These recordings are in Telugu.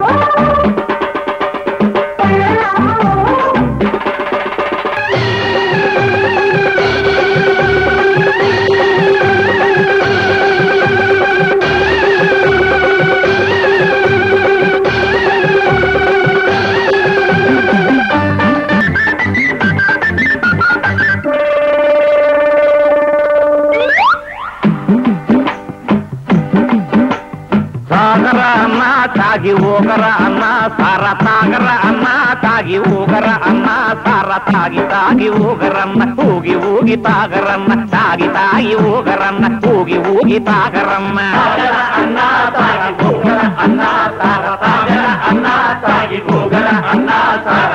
సాగర అన్న తాగి ఊగర అన్న సార తాగర అన్న తాగి ఊగర అన్న సార తాగి తాగి ఊగరన్న ఊగి ఊగి తాగరన్న తాగి తాగి ఊగరన్న ఊగి ఊగి తాగరన్న అన్న తాగి ఊగర అన్న సార తాగర అన్న తాగి ఊగర అన్న సార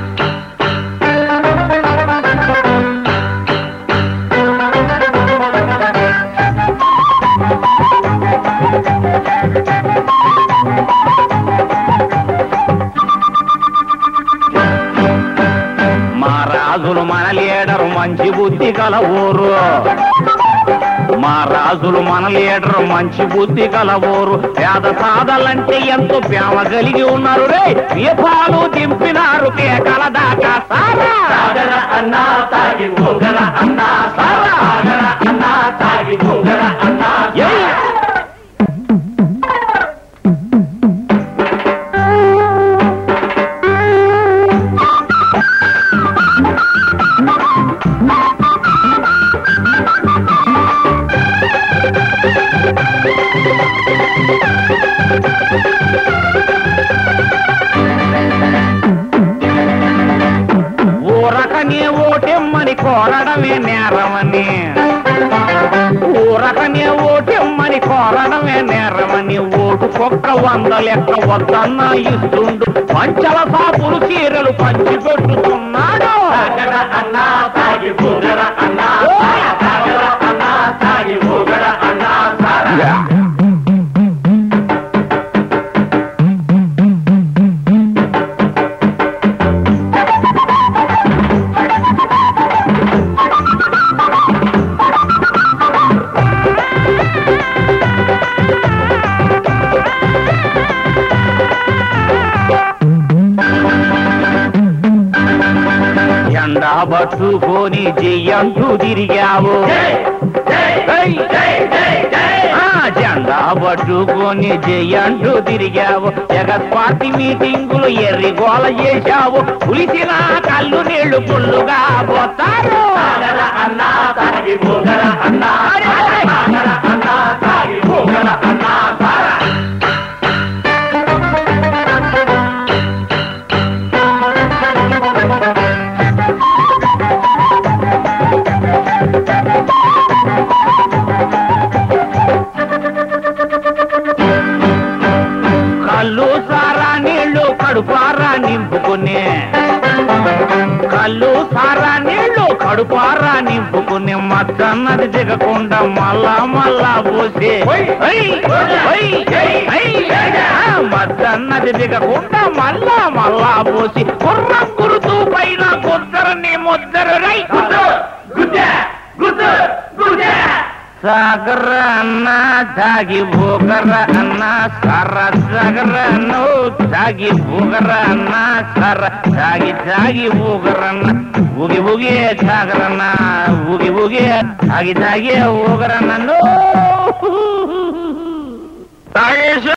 మా రాజులు మన లీడరు మంచి బుద్ధి గల ఊరు మా రాజులు మన లీడరు మంచి బుద్ధి గల ఊరు పేద సాదలంటే ఎంతో ప్రేమ కలిగి ఉన్నారు రే దీపాలు దింపినారు కేకల దాకా సారా సాగర అన్న తాగి ఊగర అన్న సార సాగర అన్న తాగి ఊగర అన్న ఏయ్! ఊరకనే ఓటెమ్మని కోరడమే నేరమని ఊరకనే ఓటెమ్మని కోరడమే నేరమని ఓటు కుక్క వంద లెక్క వద్దన్న ఇస్తుండు పంచల సాపులు చీరలు పంచి పెట్టుతున్నాడు సాగర అన్న తాగి ఊగర అన్న సాగర అన్న తాగి ఊగర అన్న సార ఎండా పట్టుకొని చెయ్యంటూ తిరిగావు ఏయ్! ఆ జెండా పట్టుకొని జయంటూ తిరిగావు జగత్ పార్టీ మీటింగులు ఎర్రి గోల చేశావు పులిసిన కళ్ళు నీళ్లు పుల్లుగా పోతారు సాగర అన్న తాగి ఊగర అన్న సాగర అన్న తాగి ఊగర అన్న సార కళ్ళు సారా నీళ్లు కడుపారా నింపుకునే కళ్ళు సారా నీళ్లు కడుపారా నింపుకునే మద్దన్నది దిగకుండా మళ్ళా మళ్ళా పోసే మద్దన్నది దిగకుండా మళ్ళా మళ్ళా పోసి కుర్రం గురుతూ పైన కుద్దరని ముద్దరు రై గుద్దే గుద్దు గుద్దే సాగర అన్న తాగి భూగర అన్న సర సగర నువ్వు తాగి భూగర అన్న సర తాగి తాగి భూగరన్న ఊగి ఊగి సాగరన్న ఊగి ఊగి తాగి తాగి ఊగరన్న నువ్వు తాగేసి